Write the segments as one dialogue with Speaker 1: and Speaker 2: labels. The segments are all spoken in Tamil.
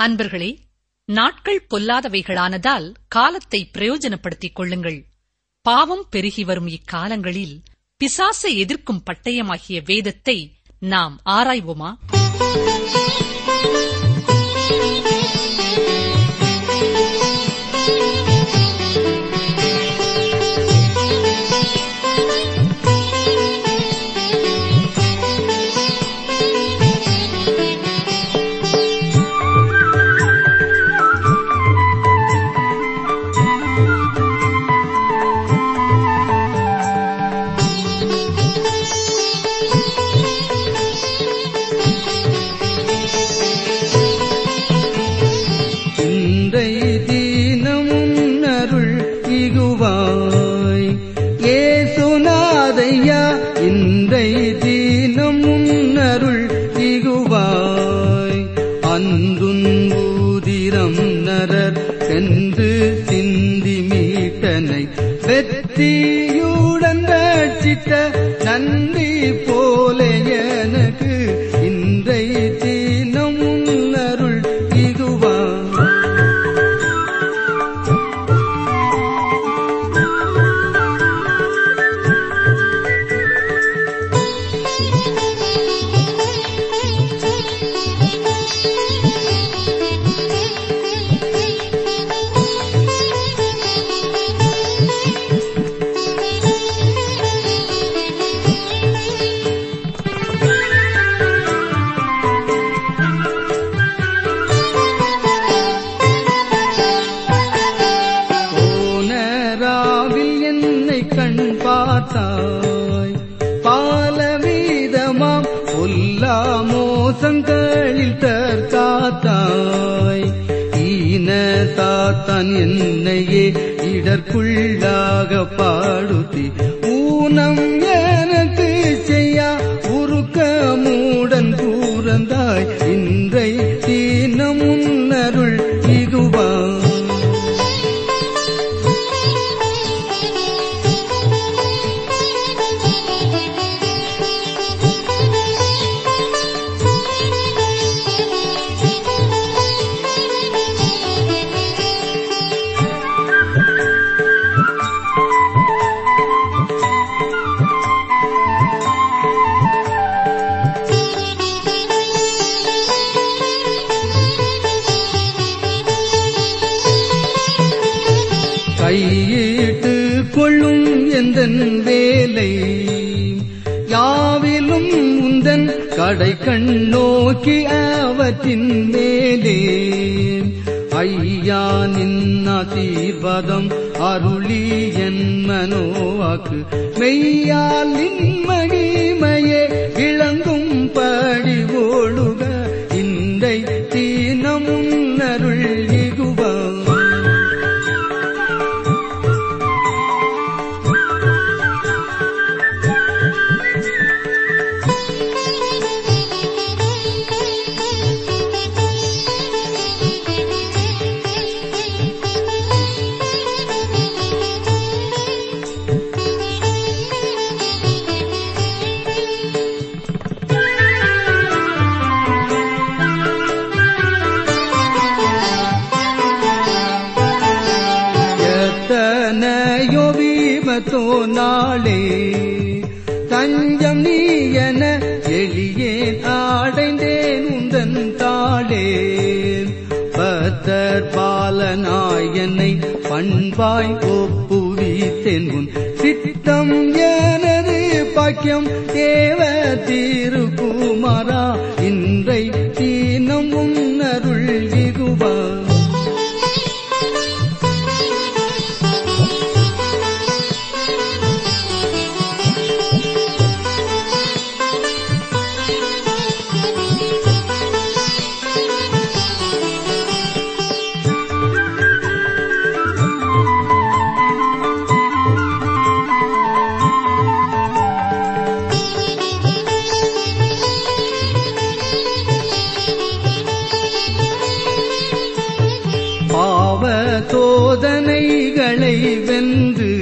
Speaker 1: அன்பர்களே நாட்கள் பொல்லாதவைகளானதால் காலத்தை பிரயோஜனப்படுத்திக் கொள்ளுங்கள் பாவம் பெருகி வரும் இக்காலங்களில் பிசாசை எதிர்க்கும் பட்டயமாகிய வேதத்தை நாம் ஆராய்வோமா
Speaker 2: இன்றை தீனமும் அருள் இகுவாய் ஏசுநாதையா இன்றை தீனமும் அருள் இகுவாய் அன்றும் ஊதிரம் நரர் சென்று சிந்தி மீட்டனை வெற்றியுடன் ரட்சித்த நன்றி போல எனக்கு இன்றை தீனமும் அருள் இகுவாய் போனராவில் என்னை கண் பார்த்தாய் பாலவீதமாம் பொல்லா மோசங்களில் தற்காத்தாய் ஈன சாத்தான் என்னையே இடர்க்குள்ளாக பாடுத்தி ஊனம் எனக்கு செய்யா உருக்க மூடன் கூறந்தாய் இன்றை தீனமுன் அருள் இகுவா கையிட்டு கொள்ளும் எந்தன் வேலை யாவிலும் உந்தன் கடை கண் நோக்கி அவற்றின் மேலே ஐயா நின்னாசீர்வாதம் அருளி என் மனோவாக்கு மெய்யால் நின் மகிமையே விளங்கும் படி ஓடுக இன்றை தீனமும் அருள் இகுவா எத்தனையோ வீமத்தோ நாளே தஞ்சம் நீ என எளியேன் ஆடைந்தேன் உந்தன் தாளே பத்தர் பாலனாய் என்னை பண்பாய் ஒப்புவித்தேன் உன் சித்தம் எனது பாக்கியம் தேவ திருக்குமாரா இன்றை தீனம் உன்னருள் இகுவா பாவ சோதனைகளை வென்று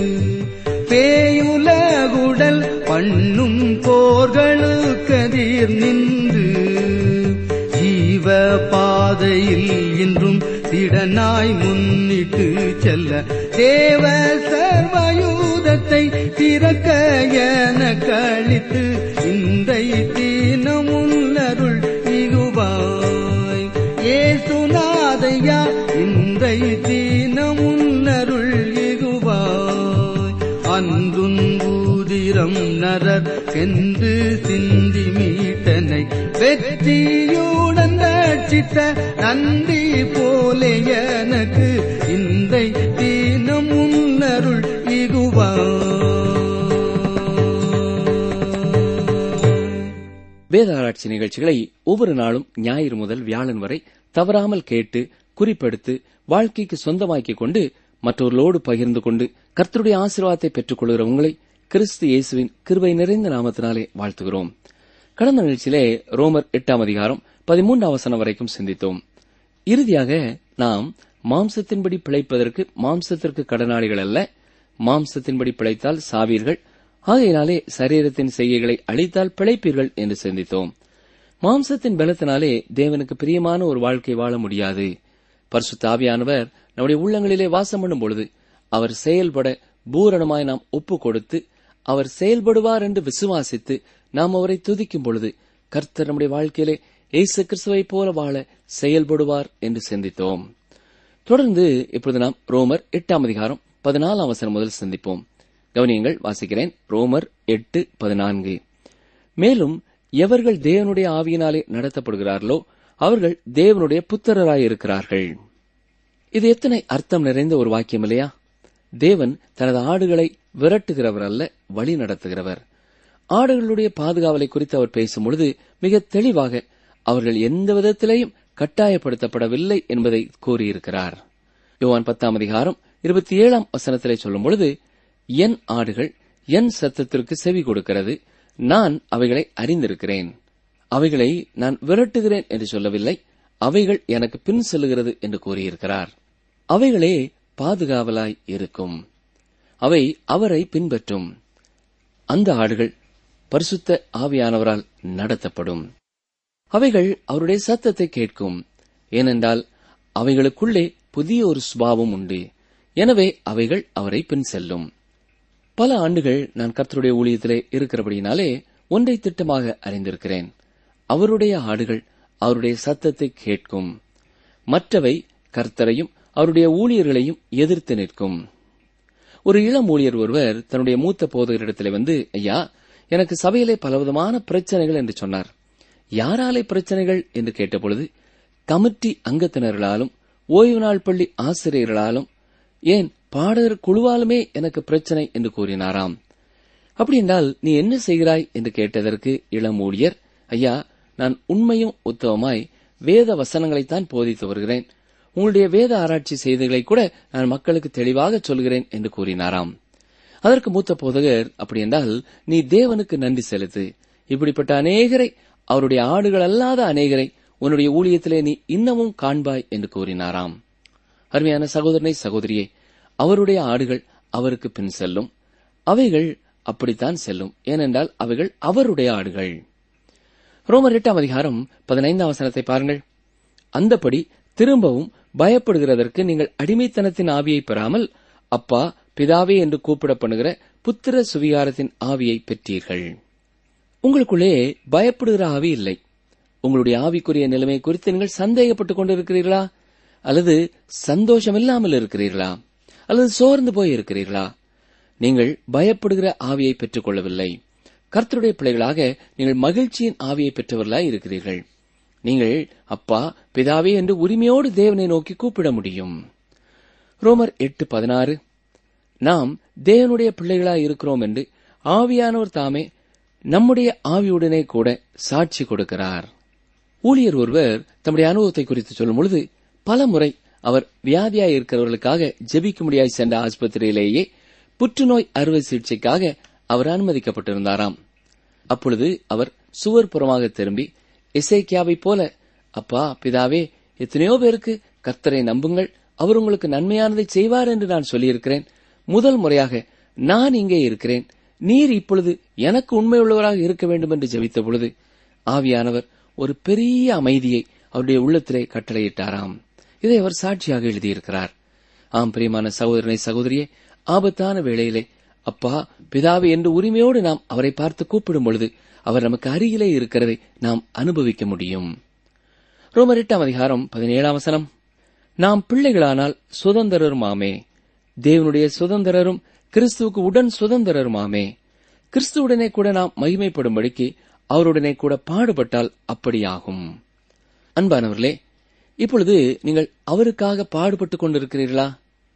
Speaker 2: பேயுலகுடல் பண்ணும் போர்களுக்கதிர் நின்று ஜீவ பா பாதையில் இன்றும் திடனாய் முன்னிட்டு செல்ல தேவ சர்வயூதத்தை திறக்க என கழித்து இன்றை தீனமுள்ளருள் இகுவாய் ஏசுநாதையா இன்றை தீனமுள்ளருள் இகுவாய் அன்றும் ஊதிரம் நரர் கென்று சிந்தி மீட்டனை வெற்றியுடன் ரட்சித்த நன்றி போலே எனக்கு இன்றை தீனம் உன்னருள் இகுவாய்
Speaker 3: வேத ஆராய்ச்சி நிகழ்ச்சிகளை ஒவ்வொரு நாளும் ஞாயிறு முதல் வியாழன் வரை தவறாமல் கேட்டு குறிப்பெடுத்து வாழ்க்கைக்கு சொந்தமாக்கிக் கொண்டு மற்றவர்களோடு பகிர்ந்து கொண்டு கர்த்தருடைய ஆசீர்வாதத்தை பெற்றுக் கொள்கிற உங்களை கிறிஸ்து இயேசுவின் கிருபை நிறைந்த நாமத்தினாலே வாழ்த்துகிறோம் கடந்த நிகழ்ச்சியிலே ரோமர் எட்டாம் அதிகாரம் பதிமூன்றாம் வசனம் வரைக்கும் சிந்தித்தோம் இறுதியாக நாம் மாம்சத்தின்படி பிழைப்பதற்கு மாம்சத்திற்கு கடனாளிகள் அல்ல மாம்சத்தின்படி பிழைத்தால் சாவீர்கள் ஆகையினாலே சரீரத்தின் செய்கைகளை அழித்தால் பிழைப்பீர்கள் என்று சிந்தித்தோம் மாம்சத்தின் பலத்தினாலே தேவனுக்கு பிரியமான ஒரு வாழ்க்கை வாழ முடியாது பரிசுத்த ஆவியானவர் நம்முடைய உள்ளங்களிலே வாசம் பண்ணும் பொழுது அவர் செயல்பட பூரணமாய் நாம் ஒப்பு கொடுத்து அவர் செயல்படுவார் என்று விசுவாசித்து நாம் அவரை துதிக்கும் பொழுது கர்த்தர் நம்முடைய வாழ்க்கையிலே இயேசு கிறிஸ்துவை போல வாழ செயல்படுவார் என்று சிந்தித்தோம் தொடர்ந்து இப்பொழுது நாம் ரோமர் எட்டாம் அதிகாரம் பதினாலாம் வசனம் முதல் சிந்திப்போம் கவனியங்கள் வாசிக்கிறேன் ரோமர் எட்டு பதினான்கு மேலும் எவர்கள் தேவனுடைய ஆவியினாலே நடத்தப்படுகிறார்களோ அவர்கள் தேவனுடைய புத்திரராய் இருக்கிறார்கள் இது எத்தனை அர்த்தம் நிறைந்த ஒரு வாக்கியம் இல்லையா தேவன் தனது ஆடுகளை விரட்டுகிறவர் அல்ல வழி நடத்துகிறவர் ஆடுகளுடைய பாதுகாவலை குறித்து அவர் பேசும்பொழுது மிக தெளிவாக அவர்கள் எந்த விதத்திலேயும் கட்டாயப்படுத்தப்படவில்லை என்பதை கூறியிருக்கிறார் யோவான் பத்தாம் அதிகாரம் இருபத்தி ஏழாம் வசனத்திலே சொல்லும் பொழுது என் ஆடுகள் என் சத்தத்திற்கு செவி கொடுக்கிறது நான் அவைகளை அறிந்திருக்கிறேன் அவைகளை நான் விரட்டுகிறேன் என்று சொல்லவில்லை அவைகள் எனக்கு பின் செல்லுகிறது என்று கூறியிருக்கிறார் அவைகளே பாதுகாவலாய் இருக்கும் அவை அவரை பின்பற்றும் அந்த ஆடுகள் பரிசுத்த ஆவியானவரால் நடத்தப்படும் அவைகள் அவருடைய சத்தத்தை கேட்கும் ஏனென்றால் அவைகளுக்குள்ளே புதிய ஒரு சுபாவம் உண்டு எனவே அவைகள் அவரை பின் செல்லும் பல ஆண்டுகள் நான் கர்த்தருடைய ஊழியத்திலே இருக்கிறபடினாலே ஒன்றை திட்டமாக அறிந்திருக்கிறேன் அவருடைய ஆடுகள் அவருடைய சத்தத்தை கேட்கும் மற்றவை கர்த்தரையும் அவருடைய ஊழியர்களையும் எதிர்த்து நிற்கும் ஒரு இளம் ஊழியர் ஒருவர் தன்னுடைய மூத்த போதகரிடத்தில் வந்து ஐயா எனக்கு சபையிலே பலவிதமான பிரச்சனைகள் என்று சொன்னார் யாராலே பிரச்சனைகள் என்று கேட்டபொழுது கமிட்டி அங்கத்தினர்களாலும் ஓய்வு நாள் பள்ளி ஆசிரியர்களாலும் ஏன் பாடகர் குழுவாலுமே எனக்கு பிரச்சனை என்று கூறினாராம் அப்படி என்றால் நீ என்ன செய்கிறாய் என்று கேட்டதற்கு இளம் ஊழியர் ஐயா நான் உண்மையும் உத்தவமாய் வேத வசனங்களைத்தான் போதித்து வருகிறேன் உங்களுடைய வேத ஆராய்ச்சி செய்திகளை கூட நான் மக்களுக்கு தெளிவாக சொல்கிறேன் என்று கூறினாராம் அதற்கு மூத்த போதகர் அப்படி என்றால் நீ தேவனுக்கு நன்றி செலுத்து இப்படிப்பட்ட அநேகரை அவருடைய ஆடுகள் அல்லாத அநேகரை உன்னுடைய ஊழியத்திலே நீ இன்னமும் காண்பாய் என்று கூறினாராம் அருமையான சகோதரனை சகோதரியே அவருடைய ஆடுகள் அவருக்கு பின் செல்லும் அவைகள் அப்படித்தான் செல்லும் ஏனென்றால் அவைகள் அவருடைய ஆடுகள் ரோமர் எட்டாம் அதிகாரம் பதினைந்தாம் வசனத்தை பாருங்கள் அந்தபடி திரும்பவும் பயப்படுகிறதற்கு நீங்கள் அடிமைத்தனத்தின் ஆவியை பெறாமல் அப்பா பிதாவே என்று கூப்பிடப்படுகிற புத்திர சுவிகாரத்தின் ஆவியை பெற்றீர்கள் உங்களுக்குள்ளே பயப்படுகிற ஆவி இல்லை உங்களுடைய ஆவிக்குரிய நிலைமை குறித்து நீங்கள் சந்தேகப்பட்டுக் கொண்டிருக்கிறீர்களா அல்லது சந்தோஷம் இல்லாமல் இருக்கிறீர்களா அல்லது சோர்ந்து போய் இருக்கிறீர்களா நீங்கள் பயப்படுகிற ஆவியை பெற்றுக் கொள்ளவில்லை கர்த்தருடைய பிள்ளைகளாக நீங்கள் மகிழ்ச்சியின் ஆவியை பெற்றவர்களாய் இருக்கிறீர்கள் நீங்கள் அப்பா பிதாவே என்று உரிமையோடு தேவனை நோக்கி கூப்பிட முடியும் ரோமர் எட்டு பதினாறு நாம் தேவனுடைய பிள்ளைகளாய் இருக்கிறோம் என்று ஆவியானவர் தாமே நம்முடைய ஆவியுடனே கூட சாட்சி கொடுக்கிறார் ஊழியர் ஒருவர் தம்முடைய அனுபவத்தை குறித்து சொல்லும் பொழுது பல முறை அவர் வியாதியாய் இருக்கிறவர்களுக்காக ஜெபிக்கும்படியாய் சென்ற ஆஸ்பத்திரியிலேயே புற்றுநோய் அறுவை சிகிச்சைக்காக அவர் அனுமதிக்கப்பட்டிருந்தாராம் அப்பொழுது அவர் சுவர் புறமாக திரும்பி இசைக்கியாவைப் போல அப்பா பிதாவே எத்தனையோ பேருக்கு கர்த்தரை நம்புங்கள் அவர் உங்களுக்கு நன்மையானதை செய்வார் என்று நான் சொல்லியிருக்கிறேன் முதல் முறையாக நான் இங்கே இருக்கிறேன் நீர் இப்பொழுது எனக்கு உண்மையுள்ளவராக இருக்க வேண்டும் என்று ஜெபித்த பொழுது ஆவியானவர் ஒரு பெரிய அமைதியை அவருடைய உள்ளத்திலே கட்டளையிட்டாராம் இதை அவர் சாட்சியாக எழுதியிருக்கிறார் ஆம் பிரியமான சகோதரனை சகோதரியே ஆபத்தான வேளையிலே அப்பா பிதாவை என்று உரிமையோடு நாம் அவரை பார்த்து கூப்பிடும் பொழுது அவர் நமக்கு அருகிலே இருக்கிறதை நாம் அனுபவிக்க முடியும் ரோமர் எட்டாம் அதிகாரம் பதினேழாம் வசனம் நாம் பிள்ளைகளானால் சுதந்திரருமாமே தேவனுடைய சுதந்திரரும் கிறிஸ்துவுக்கு உடன் சுதந்திரருமாமே கிறிஸ்துவுடனே கூட நாம் மகிமைப்படும்படிக்கு அவருடனே கூட பாடுபட்டால் அப்படியாகும் அன்பானவர்களே இப்பொழுது நீங்கள் அவருக்காக பாடுபட்டுக் கொண்டிருக்கிறீர்களா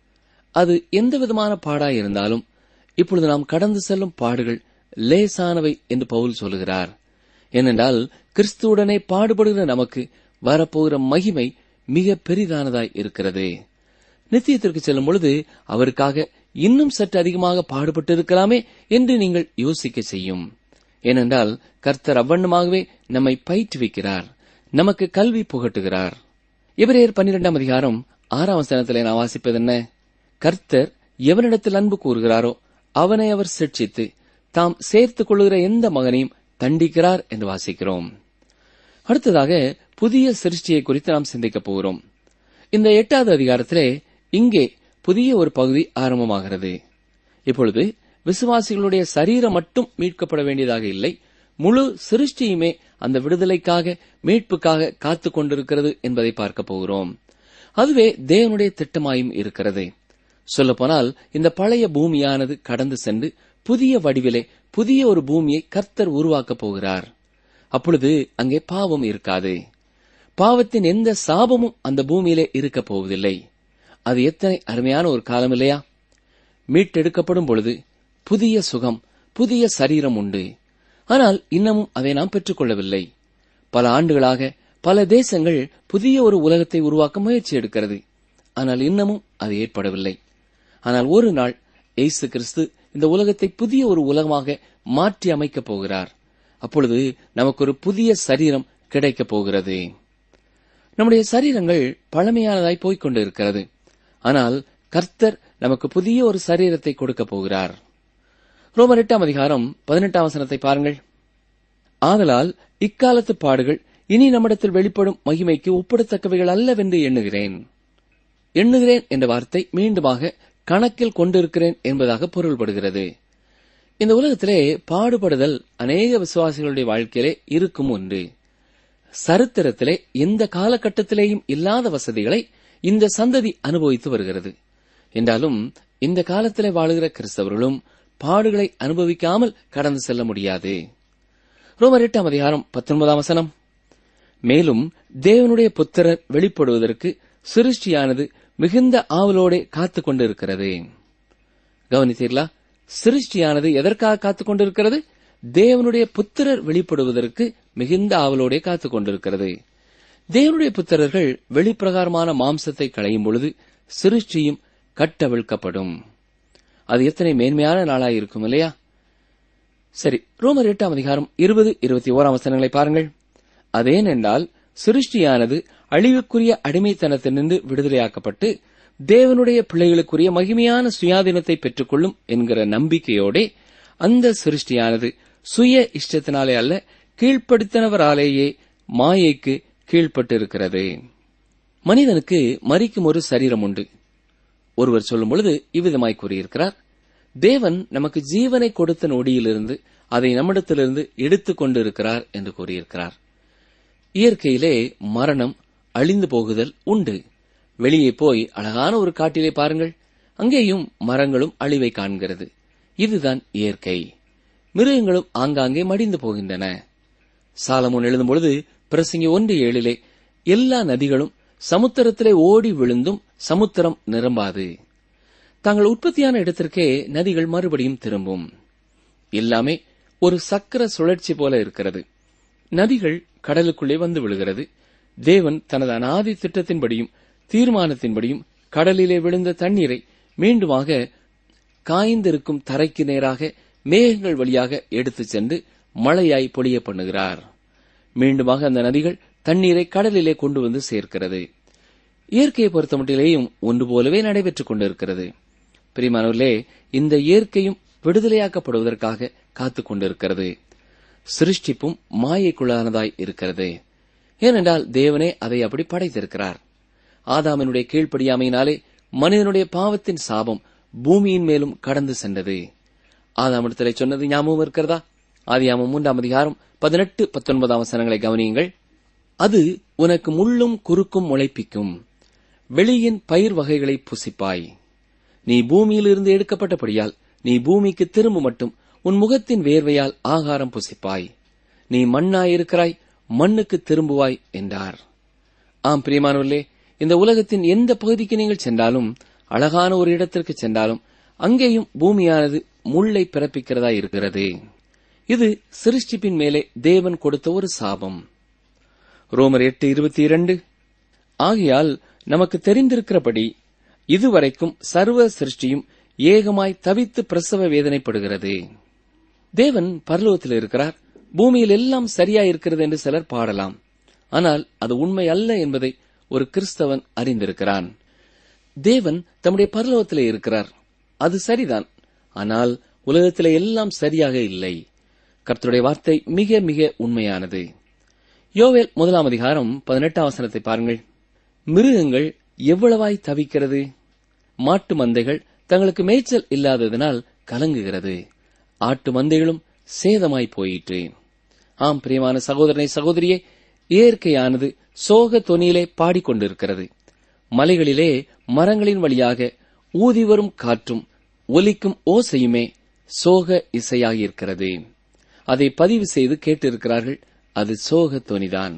Speaker 3: அது எந்த விதமான பாடாய் இருந்தாலும் இப்பொழுது நாம் கடந்து செல்லும் பாடுகள் லேசானவை என்று பவுல் சொல்லுகிறார் ஏனென்றால் கிறிஸ்துவுடனே பாடுபடுகிற நமக்கு வரப்போகிற மகிமை மிக பெரிதானதாய் இருக்கிறது நித்தியத்திற்கு செல்லும் பொழுது அவருக்காக இன்னும் சற்று அதிகமாக பாடுபட்டு இருக்கலாமே என்று நீங்கள் யோசிக்க செய்யும் ஏனென்றால் கர்த்தர் அவ்வண்ணமாகவே நம்மை பயிற்றுவிக்கிறார் நமக்கு கல்வி புகட்டுகிறார் எபிரேயர் பன்னிரெண்டாம் அதிகாரம் ஆறாம் வசனத்திலே நான் வாசிப்பது என்ன கர்த்தர் எவனிடத்தில் அன்பு கூறுகிறாரோ அவனை அவர் சிட்சித்து தாம் சேர்த்துக் கொள்ளுகிற எந்த மகனையும் தண்டிக்கிறார் என்று வாசிக்கிறோம் அடுத்ததாக புதிய சிருஷ்டியை குறித்து நாம் சிந்திக்கப் போகிறோம் இந்த எட்டாவது அதிகாரத்திலே இங்கே புதிய ஒரு பகுதி ஆரம்பமாகிறது இப்பொழுது விசுவாசிகளுடைய சரீரம் மட்டும் மீட்கப்பட வேண்டியதாக இல்லை முழு சிருஷ்டியுமே அந்த விடுதலைக்காக மீட்புக்காக காத்துக் கொண்டிருக்கிறது என்பதை பார்க்க போகிறோம் அதுவே தேவனுடைய திட்டமாயும் இருக்கிறது சொல்லப்போனால் இந்த பழைய பூமியானது கடந்து சென்று புதிய வடிவிலே புதிய ஒரு பூமியை கர்த்தர் உருவாக்கப் போகிறார் அப்பொழுது அங்கே பாவம் இருக்காது பாவத்தின் எந்த சாபமும் அந்த பூமியிலே இருக்கப் போவதில்லை அது எத்தனை அருமையான ஒரு காலம் இல்லையா மீட்டெடுக்கப்படும் பொழுது புதிய சுகம் புதிய சரீரம் உண்டு ஆனால் இன்னமும் அதை நாம் பெற்றுக்கொள்ளவில்லை பல ஆண்டுகளாக பல தேசங்கள் புதிய ஒரு உலகத்தை உருவாக்க முயற்சி எடுக்கிறது ஆனால் இன்னமும் அது ஏற்படவில்லை ஆனால் ஒரு நாள் இயேசு கிறிஸ்து இந்த உலகத்தை புதிய ஒரு உலகமாக மாற்றி அமைக்கப் போகிறார் அப்பொழுது நமக்கு ஒரு புதிய சரீரம் கிடைக்கப் போகிறது நம்முடைய சரீரங்கள் பழமையானதாய் போய்க் கொண்டிருக்கிறது ஆனால் கர்த்தர் நமக்கு புதிய ஒரு சரீரத்தை கொடுக்கப் போகிறார் ரோமர் எட்டாம் அதிகாரம் பதினெட்டாம் வசனத்தை பாருங்கள் ஆதலால் இக்காலத்து பாடுகள் இனி நம்மிடத்தில் வெளிப்படும் மகிமைக்கு ஒப்பிடத்தக்கவைகள் அல்லவென்று எண்ணுகிறேன் எண்ணுகிறேன் என்ற வார்த்தை மீண்டுமாக கணக்கில் கொண்டிருக்கிறேன் என்பதாக பொருள்படுகிறது இந்த உலகத்திலே பாடுபடுதல் அநேக விசுவாசிகளுடைய வாழ்க்கையிலே இருக்கும் ஒன்று சரித்திரத்திலே எந்த காலகட்டத்திலேயும் இல்லாத வசதிகளை இந்த சந்ததி அனுபவித்து வருகிறது என்றாலும் இந்த காலத்திலே வாழுகிற கிறிஸ்தவர்களும் பாடுகளை அனுபவிக்காமல் கடந்து செல்ல முடியாது ரோமர் எட்டாம் அதிகாரம் பத்தொன்பதாம் வசனம் மேலும் தேவனுடைய புத்திரர் வெளிப்படுவதற்கு சிருஷ்டியானது மிகுந்த ஆவலோடே காத்துக் கொண்டிருக்கிறது கவனித்தீர்களா சிருஷ்டியானது எதற்காக காத்துக் கொண்டிருக்கிறது தேவனுடைய புத்திரர் வெளிப்படுவதற்கு மிகுந்த ஆவலோடே காத்துக் கொண்டிருக்கிறது தேவனுடைய புத்திரர்கள் வெளிப்பிரகாரமான மாம்சத்தை களையும் பொழுது சிருஷ்டியும் கட்டவிழ்க்கப்படும் அது எத்தனை மேன்மையான நாளாய் இருக்கும் இல்லையா சரி ரோமர் எட்டாம் அதிகாரம் இருபது இருபத்தி ஓராம் வசனங்களை பாருங்கள் அதேனென்றால் சிருஷ்டியானது அழிவுக்குரிய அடிமைத்தனத்தினின்று விடுதலையாக்கப்பட்டு தேவனுடைய பிள்ளைகளுக்குரிய மகிமையான சுயாதீனத்தை பெற்றுக்கொள்ளும் என்கிற நம்பிக்கையோடே அந்த சிருஷ்டியானது சுய இஷ்டத்தினாலே அல்ல கீழ்ப்படுத்தினவராலேயே மாயைக்கு கீழ்ப்பட்டிருக்கிறது மனிதனுக்கு மறிக்கும் ஒரு சரீரம் உண்டு ஒருவர் சொல்லும் பொழுது இவ்விதமாய் கூறியிருக்கிறார் தேவன் நமக்கு ஜீவனை கொடுத்த நொடியிலிருந்து அதை நம்மிடத்திலிருந்து எடுத்துக் கொண்டிருக்கிறார் என்று கூறியிருக்கிறார் இயற்கையிலே மரணம் அழிந்து போகுதல் உண்டு வெளியே போய் அழகான ஒரு காட்டிலே பாருங்கள் அங்கேயும் மரங்களும் அழிவை காண்கிறது இதுதான் இயற்கை மிருகங்களும் ஆங்காங்கே மடிந்து போகின்றன சாலமோன் எழுதும் பொழுது பிரசங்கி ஒன்று ஏழிலே எல்லா நதிகளும் சமுத்திரத்திலே ஓடி விழுந்தும் சமுத்திரம் நிரம்பாது தாங்கள் உற்பத்தியான இடத்திற்கே நதிகள் மறுபடியும் திரும்பும் எல்லாமே ஒரு சக்கர சுழற்சி போல இருக்கிறது நதிகள் கடலுக்குள்ளே வந்து விழுகிறது தேவன் தனது அனாதி திட்டத்தின்படியும் தீர்மானத்தின்படியும் கடலிலே விழுந்த தண்ணீரை மீண்டுமாக காய்ந்திருக்கும் தரைக்கு நேராக மேகங்கள் வழியாக எடுத்துச் சென்று மழையாய் பொழிய பண்ணுகிறார் மீண்டுமாக அந்த நதிகள் தண்ணீரை கடலிலே கொண்டு வந்து சேர்க்கிறது இயற்கையை பொறுத்தமட்டிலேயும் ஒன்று போலவே நடைபெற்றுக் கொண்டிருக்கிறது பிரிமானவர்களே இந்த இயற்கையும் விடுதலையாக்கப்படுவதற்காக காத்துக் கொண்டிருக்கிறது சிருஷ்டிப்பும் மாயைக்குள்ளானதாய் இருக்கிறது ஏனென்றால் தேவனே அதை அப்படி படைத்திருக்கிறார் ஆதாமனுடைய கீழ்ப்படியாமையினாலே மனிதனுடைய பாவத்தின் சாபம் பூமியின் மேலும் கடந்து சென்றது ஆதாமிடத்திலே சொன்னது ஞாபகம் இருக்கிறதா ஆதியாமம் மூன்றாம் அதிகாரம் பதினெட்டு பத்தொன்பதாம் வசனங்களை கவனியுங்கள் அது உனக்கு முள்ளும் குறுக்கும் முளைப்பிக்கும் வெளியின் பயிர் வகைகளை புசிப்பாய் நீ பூமியிலிருந்து எடுக்கப்பட்டபடியால் நீ பூமிக்கு திரும்ப மட்டும் உன் முகத்தின் வேர்வையால் ஆகாரம் புசிப்பாய் நீ மண்ணாயிருக்கிறாய் மண்ணுக்கு திரும்புவாய் என்றார் ஆம் பிரியமானவர்களே இந்த உலகத்தின் எந்த பகுதிக்கு நீங்கள் சென்றாலும் அழகான ஒரு இடத்திற்கு சென்றாலும் அங்கேயும் பூமியானது முள்ளை பிறப்பிக்கிறதா இருக்கிறது இது சிருஷ்டிப்பின் மேலே தேவன் கொடுத்த ஒரு சாபம் ரோமர் எட்டு இருபத்தி இரண்டு ஆகையால் நமக்கு தெரிந்திருக்கிறபடி இதுவரைக்கும் சர்வ சிருஷ்டியும் ஏகமாய் தவித்து பிரசவ வேதனைப்படுகிறது தேவன் பரலோகத்தில் இருக்கிறார் பூமியில் எல்லாம் சரியா இருக்கிறது என்று சிலர் பாடலாம் ஆனால் அது உண்மை அல்ல என்பதை ஒரு கிறிஸ்தவன் அறிந்திருக்கிறான் தேவன் தம்முடைய பரலோகத்திலே இருக்கிறார் அது சரிதான் ஆனால் உலகத்திலே எல்லாம் சரியாக இல்லை கர்த்தருடைய வார்த்தை மிக மிக உண்மையானது யோவேல் முதலாம் அதிகாரம் பதினெட்டாம் வசனத்தை பாருங்கள் மிருகங்கள் எவ்வளவாய் தவிக்கிறது மாட்டு மந்தைகள் தங்களுக்கு மேய்ச்சல் இல்லாததினால் கலங்குகிறது ஆட்டு மந்தைகளும் சேதமாய் போயிற்று ஆம் பிரியமான சகோதரனை சகோதரியே இயற்கையானது சோக தொனியிலே பாடிக்கொண்டிருக்கிறது மலைகளிலே மரங்களின் வழியாக ஊதி வரும் காற்றும் ஒலிக்கும் ஓசையுமே சோக இசையாகியிருக்கிறது அதை பதிவு செய்து கேட்டிருக்கிறார்கள் அது சோக தொனிதான்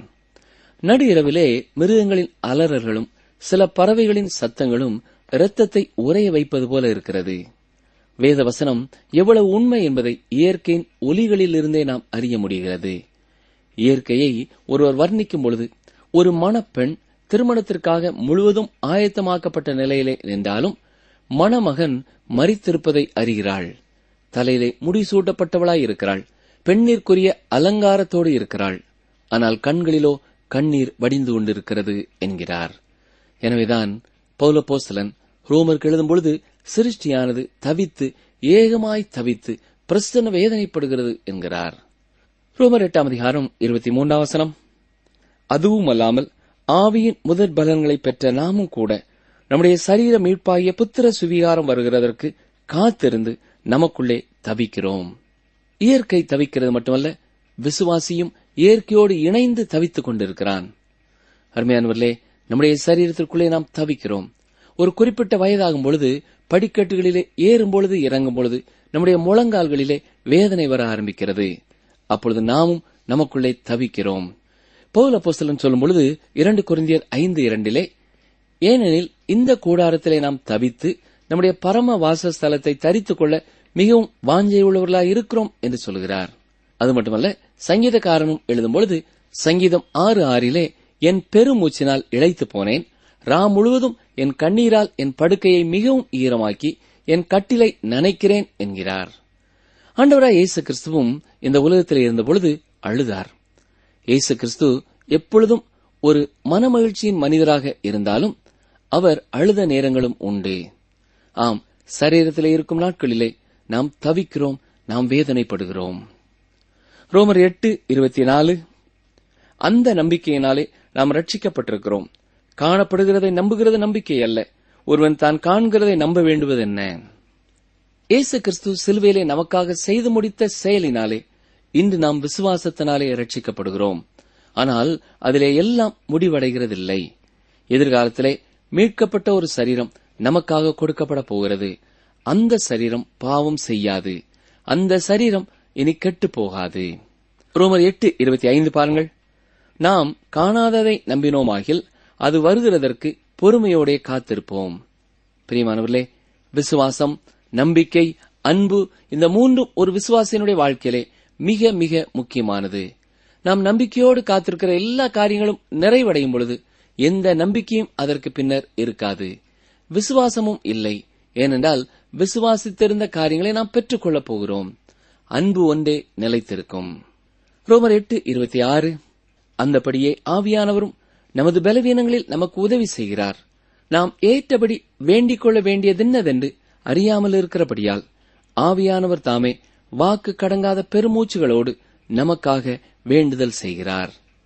Speaker 3: நடு இரவிலே மிருகங்களின் அலறல்களும் சில பறவைகளின் சத்தங்களும் இரத்தத்தை உறைய வைப்பது போல இருக்கிறது வேத வசனம் எவ்வளவு உண்மை என்பதை இயற்கையின் ஒலிகளிலிருந்தே நாம் அறிய முடிகிறது இயற்கையை ஒருவர் வர்ணிக்கும் பொழுது ஒரு மணப்பெண் திருமணத்திற்காக முழுவதும் ஆயத்தமாக்கப்பட்ட நிலையிலே நின்றாலும் மணமகன் மறித்திருப்பதை அறிகிறாள் தலையிலே முடிசூட்டப்பட்டவளாய் இருக்கிறாள் பெண்ணிற்குரிய அலங்காரத்தோடு இருக்கிறாள் ஆனால் கண்களிலோ கண்ணீர் வடிந்து கொண்டிருக்கிறது என்கிறார் எனவேதான் பௌலபோஸ்தலன் ரோமருக்கு எழுதும் பொழுது சிருஷ்டியானது தவித்து ஏகமாய் தவித்து பிரசன்ன வேதனைப்படுகிறது என்கிறார் ரோமர் எட்டாம் அதிகாரம் இருபத்தி மூன்றாம் வசனம் அதுவும் அல்லாமல் ஆவியின் முதற் பலன்களை பெற்ற நாமும் கூட நம்முடைய சரீர மீட்பாகிய புத்திர சுவிகாரம் வருகிறதற்கு காத்திருந்து நமக்குள்ளே தவிக்கிறோம் இயற்கை தவிக்கிறது மட்டுமல்ல விசுவாசியும் இயற்கையோடு இணைந்து தவித்துக் கொண்டிருக்கிறான் அருமையானவர்களே நம்முடைய சரீரத்திற்குள்ளே நாம் தவிக்கிறோம் ஒரு குறிப்பிட்ட வயதாகும் பொழுது படிக்கட்டுகளிலே ஏறும் பொழுது இறங்கும் பொழுது நம்முடைய முழங்கால்களிலே வேதனை வர ஆரம்பிக்கிறது அப்பொழுது நாமும் நமக்குள்ளே தவிக்கிறோம் பவுல் அப்போஸ்தலன் சொல்லும் பொழுது இரண்டு குருந்தியர் ஐந்து இரண்டிலே ஏனெனில் இந்த கூடாரத்திலே நாம் தவித்து நம்முடைய பரம வாசஸ்தலத்தை தரித்துக் கொள்ள மிகவும் வாஞ்சையுள்ளவர்களாய் இருக்கிறோம் என்று சொல்கிறார் அது மட்டுமல்ல சங்கீதக்காரனும் எழுதும் பொழுது சங்கீதம் ஆறு ஆறிலே என் பெருமூச்சினால் இழைத்து போனேன் ரா முழுவதும் என் கண்ணீரால் என் படுக்கையை மிகவும் ஈரமாக்கி என் கட்டிலை நனைக்கிறேன் என்கிறார் ஆண்டவராய் இயேசு கிறிஸ்துவும் இந்த உலகத்தில் இருந்தபொழுது அழுதார் இயேசு கிறிஸ்து எப்பொழுதும் ஒரு மனமகிழ்ச்சியின் மனிதராக இருந்தாலும் அவர் அழுத நேரங்களும் உண்டு ஆம் சரீரத்திலே இருக்கும் நாட்களிலே நாம் தவிக்கிறோம் நாம் வேதனைப்படுகிறோம் ரோமர் எட்டு இருபத்தி நாலு அந்த நம்பிக்கையினாலே நாம் ரட்சிக்கப்பட்டிருக்கிறோம் காணப்படுகிறதை நம்புகிறது நம்பிக்கை அல்ல ஒருவன் தான் காண்கிறதை நம்ப வேண்டுவது என்ன இயேசு கிறிஸ்து சிலுவையிலே நமக்காக செய்து முடித்த செயலினாலே இன்று நாம் விசுவாசத்தினாலே ரட்சிக்கப்படுகிறோம் ஆனால் அதிலே எல்லாம் முடிவடைகிறதில்லை எதிர்காலத்திலே மீட்கப்பட்ட ஒரு சரீரம் நமக்காக கொடுக்கப்பட போகிறது அந்த சரீரம் பாவம் செய்யாது அந்த சரீரம் இனி கெட்டு போகாது ரோமர் எட்டு இருபத்தி ஐந்து பாருங்கள் நாம் காணாததை நம்பினோமாகில் அது வருகிறதற்கு பொறுமையோடே காத்திருப்போம் பிரியமானவர்களே விசுவாசம் நம்பிக்கை அன்பு இந்த மூன்றும் ஒரு விசுவாசியினுடைய வாழ்க்கையிலே மிக மிக முக்கியமானது நாம் நம்பிக்கையோடு காத்திருக்கிற எல்லா காரியங்களும் நிறைவடையும் பொழுது எந்த நம்பிக்கையும் அதற்கு பின்னர் இருக்காது விசுவாசமும் இல்லை ஏனென்றால் விசுவாசித்திருந்த காரியங்களை நாம் பெற்றுக்கொள்ளப் போகிறோம் அன்பு ஒன்றே நிலைத்திருக்கும் ரோமர் எட்டு இருபத்தி ஆறு அந்தபடியே ஆவியானவரும் நமது பலவீனங்களில் நமக்கு உதவி செய்கிறார் நாம் ஏற்றபடி வேண்டிக் கொள்ள வேண்டியதென்னதென்று அறியாமல் இருக்கிறபடியால் ஆவியானவர் தாமே வாக்கு கடங்காத பெருமூச்சுகளோடு நமக்காக வேண்டுதல் செய்கிறார்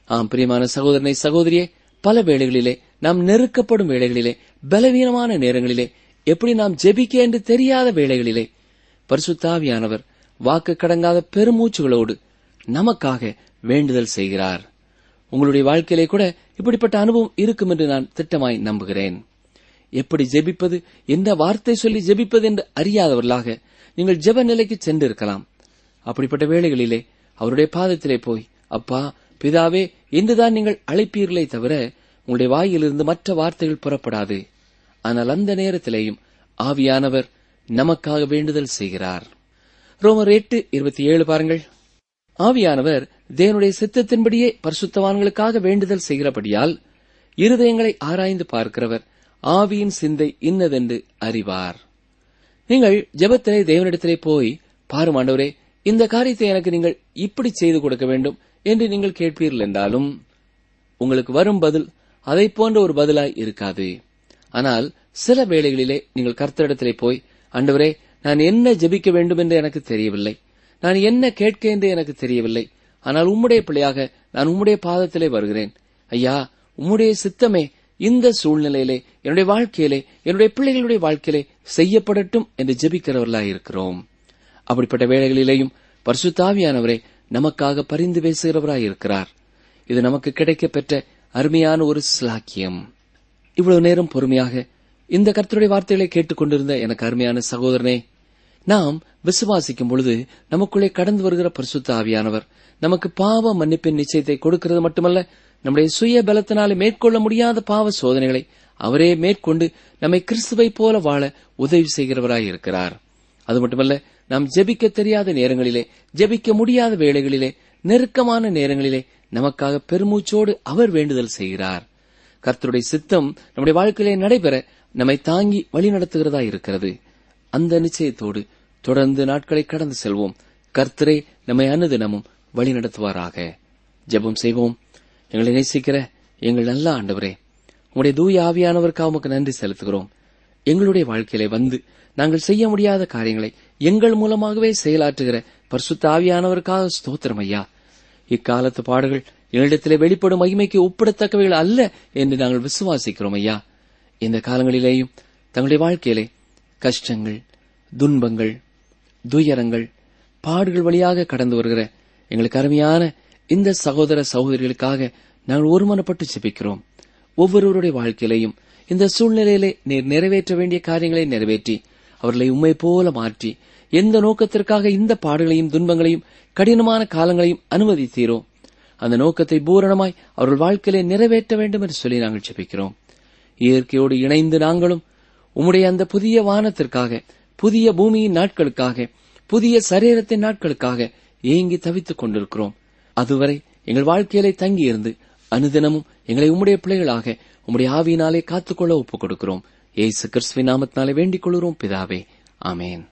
Speaker 3: ஆம் பிரியமான சகோதரனை சகோதரியே பல வேளைகளிலே நாம் நெருக்கப்படும் வேளைகளிலே பலவீனமான நேரங்களிலே எப்படி நாம் ஜெபிக்க என்று தெரியாத வேளைகளிலே பரிசுத்தாவியானவர் வாக்கு கடங்காத பெருமூச்சுகளோடு நமக்காக வேண்டுதல் செய்கிறார் உங்களுடைய வாழ்க்கையிலே கூட இப்படிப்பட்ட அனுபவம் இருக்கும் என்று நான் திட்டமாய் நம்புகிறேன் எப்படி ஜெபிப்பது என்ன வார்த்தை சொல்லி ஜெபிப்பது என்று அறியாதவர்களாக நீங்கள் ஜெப நிலைக்கு சென்றிருக்கலாம் அப்படிப்பட்ட வேளைகளிலே அவருடைய பாதத்திலே போய் அப்பா பிதாவே என்றுதான் நீங்கள் அழைப்பீர்களே தவிர உங்களுடைய வாயிலிருந்து மற்ற வார்த்தைகள் புறப்படாது ஆனால் அந்த நேரத்திலேயும் ஆவியானவர் நமக்காக வேண்டுதல் செய்கிறார் ரோமர் எட்டு இருபத்தி ஏழு பாருங்கள் ஆவியானவர் தேவனுடைய சித்தத்தின்படியே பரிசுத்தவான்களுக்காக வேண்டுதல் செய்கிறபடியால் இருதயங்களை ஆராய்ந்து பார்க்கிறவர் ஆவியின் சிந்தை இன்னதென்று அறிவார் நீங்கள் ஜெபத்திலே தேவனிடத்திலே போய் பாரும் ஆண்டவரே இந்த காரியத்தை எனக்கு நீங்கள் இப்படி செய்து கொடுக்க வேண்டும் என்று நீங்கள் கேட்பீர்கள் என்றாலும் உங்களுக்கு வரும் பதில் அதை போன்ற ஒரு பதிலாய் இருக்காது ஆனால் சில வேளைகளிலே நீங்கள் கர்த்தரிடத்திலே போய் ஆண்டவரே நான் என்ன ஜெபிக்க வேண்டும் என்று எனக்கு தெரியவில்லை நான் என்ன கேட்க என்று எனக்கு தெரியவில்லை ஆனால் உம்முடைய பிள்ளையாக நான் உம்முடைய பாதத்திலே வருகிறேன் ஐயா உம்முடைய சித்தமே இந்த சூழ்நிலையிலே என்னுடைய வாழ்க்கையிலே என்னுடைய பிள்ளைகளுடைய வாழ்க்கையிலே செய்யப்படட்டும் என்று ஜெபிக்கிறவர்களாய் இருக்கிறோம் அப்படிப்பட்ட வேளைகளிலேயும் பரிசுத்தாவியானவரே நமக்காக பரிந்து பேசுகிறவராய் இருக்கிறார் இது நமக்கு கிடைக்கப் பெற்ற அருமையான ஒரு ஸ்லாக்கியம் இவ்வளவு நேரம் பொறுமையாக இந்த கர்த்தருடைய வார்த்தைகளை கேட்டுக்கொண்டிருந்த எனக்கு அருமையான சகோதரனே நாம் விசுவாசிக்கும் பொழுது நமக்குள்ளே கடந்து வருகிற பரிசுத்த ஆவியானவர் நமக்கு பாவ மன்னிப்பின் நிச்சயத்தை கொடுக்கிறது மட்டுமல்ல நம்முடைய சுய பலத்தினாலே மேற்கொள்ள முடியாத பாவ சோதனைகளை அவரே மேற்கொண்டு நம்மை கிறிஸ்துவை போல வாழ உதவி செய்கிறவராய் இருக்கிறார் அது மட்டுமல்ல நாம் ஜெபிக்க தெரியாத நேரங்களிலே ஜெபிக்க முடியாத வேளைகளிலே நெருக்கமான நேரங்களிலே நமக்காக பெருமூச்சோடு அவர் வேண்டுதல் செய்கிறார் கர்த்தருடைய சித்தம் நம்முடைய வாழ்க்கையிலே நடைபெற நம்மை தாங்கி வழிநடத்துகிறதா இருக்கிறது அந்த நிச்சயத்தோடு தொடர்ந்து நாட்களை கடந்து செல்வோம் கர்த்தரே நம்மை அனுதினமும் வழிநடத்துவாராக ஜெபம் செய்வோம் எங்களை நேசிக்கிற எங்கள் நல்ல ஆண்டவரே உங்களுடைய தூய ஆவியானவருக்காக உமக்கு நன்றி செலுத்துகிறோம் எங்களுடைய வாழ்க்கையிலே வந்து நாங்கள் செய்ய முடியாத காரியங்களை எங்கள் மூலமாகவே செயலாற்றுகிற பரிசுத்த ஆவியானவருக்காக ஸ்தோத்திரம் ஐயா இக்காலத்து பாடுகள் எங்களிடத்திலே வெளிப்படும் மகிமைக்கு ஒப்பிடத்தக்கவைகள் அல்ல என்று நாங்கள் விசுவாசிக்கிறோம் ஐயா இந்த காலங்களிலேயும் தங்களுடைய வாழ்க்கையிலே கஷ்டங்கள் துன்பங்கள் துயரங்கள் பாடுகள் வழியாக கடந்து வருகிற எங்களுக்கு அருமையான இந்த சகோதர சகோதரிகளுக்காக நாங்கள் ஒருமனப்பட்டு ஜெபிக்கிறோம் ஒவ்வொருவருடைய வாழ்க்கையிலையும் இந்த சூழ்நிலையிலே நீர் நிறைவேற்ற வேண்டிய காரியங்களை நிறைவேற்றி அவர்களை உண்மை போல மாற்றி எந்த நோக்கத்திற்காக இந்த பாடுகளையும் துன்பங்களையும் கடினமான காலங்களையும் அனுமதித்தீரோ அந்த நோக்கத்தை பூரணமாய் அவர்கள் வாழ்க்கையிலே நிறைவேற்ற வேண்டும் என்று சொல்லி நாங்கள் ஜெபிக்கிறோம் இயற்கையோடு இணைந்து நாங்களும் உம்முடைய அந்த புதிய வானத்திற்காக புதிய பூமியின் நாட்களுக்காக புதிய சரீரத்தின் நாட்களுக்காக ஏங்கி தவித்துக் கொண்டிருக்கிறோம் அதுவரை எங்கள் வாழ்க்கையிலே தங்கியிருந்து அனுதினமும் எங்களை உம்முடைய பிள்ளைகளாக உம்முடைய ஆவியினாலே காத்துக்கொள்ள ஒப்புக் கொடுக்கிறோம் ஏசு கிறிஸ்துவின் நாமத்தினாலே வேண்டிக் கொள்கிறோம் பிதாவே ஆமேன்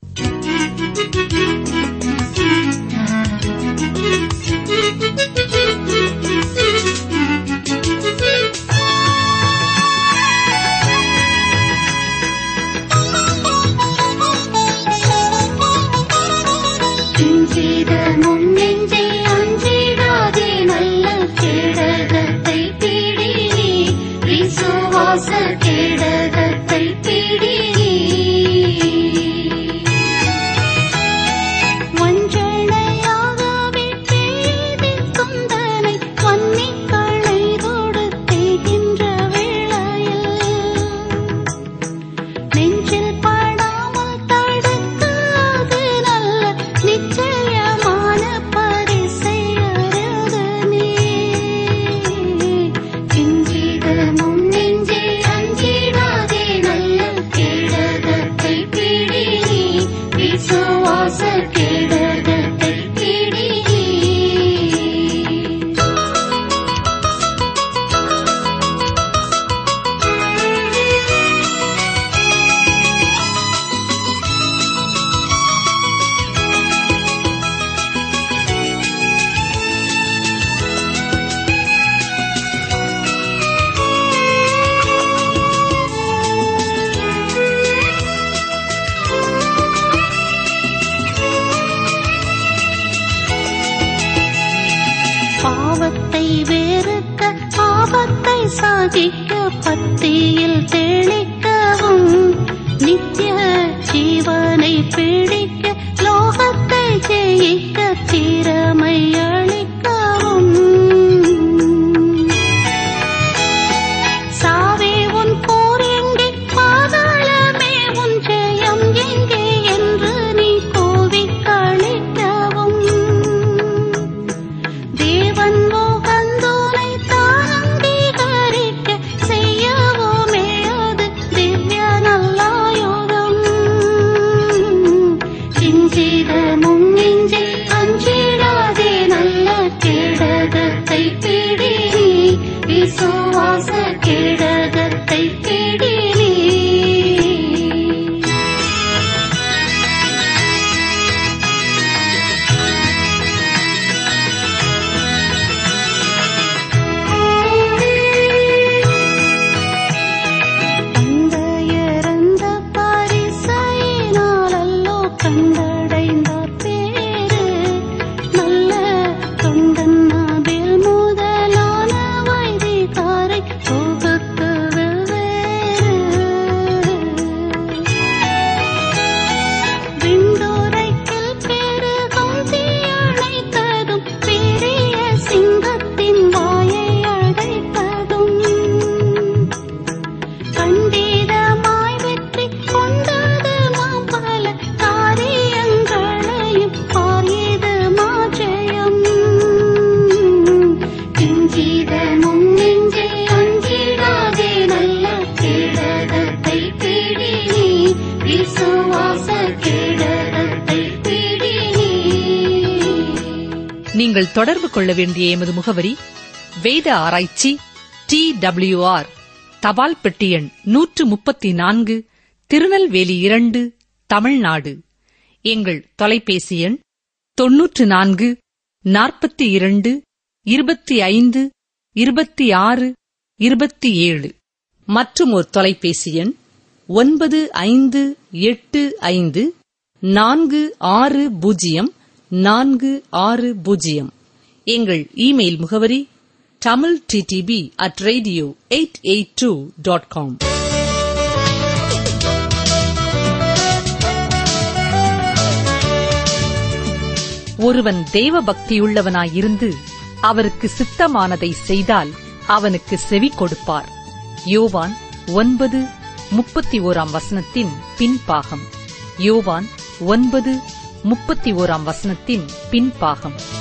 Speaker 4: அஞ்சிடமும் நெஞ்சை அஞ்சிடாதே நல்ல கேடகத்தை பிடி நீ விசுவாச கேடகத்தை பிடி நீ பத்தியில் தெளிக்கவும் நித்திய ஜீவனை பிடிக்க லோகத்தை ஜெயிக்க திறமை அளிக்கவும் சாவே உன் போர் எங்கே பாதாளமே உன் ஜெயம் எங்கே என்று நீ கோவிக் கழிக்கவும் தேவன் மோகந்தோனை தான் அங்கீகரிக்க செய்யவோமே அது திவ்ய நல்லாயுதம் சிஞ்சிதமும் நெஞ்சில் அஞ்சிடாதே நல்ல கேடகத்தை பிடி நீ விசுவாச கேடகத்தை பிடி நீ தந்தையறந்த பரிசையினாலல்லோ கண்டடைந்தார் பேரு நல்ல தொண்டன் நாபில் முதலான வைதிகாரை தொகுத்து வெவ்வேறு விண்டோரைக்கில் பெருகும் தீயணைத்ததும் பெரிய சிங்கத்தின் வாயை அடைத்ததும் கண்டிதமாய் வெற்றி கொண்டது மாம் பல காரியங்களையும் பாரியது மாஜயம் கிஞ்சிதமும் நெஞ்சை அஞ்சிடாதே நல்ல கேடகத்தை பிடி நீ விசுவாச கேடகத்தை பிடி நீ
Speaker 1: நீங்கள் தொடர்பு கொள்ள வேண்டிய எமது முகவரி வேத ஆராய்ச்சி டி ஆர் தபால் பெட்டி எண் நூற்று முப்பத்தி நான்கு திருநெல்வேலி இரண்டு தமிழ்நாடு எங்கள் தொலைபேசி எண் தொன்னூற்று நான்கு நாற்பத்தி இரண்டு இருபத்தி ஐந்து இருபத்தி ஆறு இருபத்தி ஏழு மற்றும் ஒரு தொலைபேசி எண் ஒன்பது ஐந்து எட்டு ஐந்து நான்கு ஆறு பூஜ்ஜியம் நான்கு ஆறு பூஜ்ஜியம் எங்கள் இமெயில் முகவரி Tamil DTP at radio eight eight two dot com ஒருவன் தேவ பக்தியுள்ளவனாயிருந்து அவருக்கு சித்தமானதை செய்தால் அவனுக்கு செவி கொடுப்பார் யோவான் ஒன்பது முப்பத்தி ஓராம் வசனத்தின் பின்பாகம் யோவான் ஒன்பது முப்பத்தி ஓராம் வசனத்தின் பின்பாகம்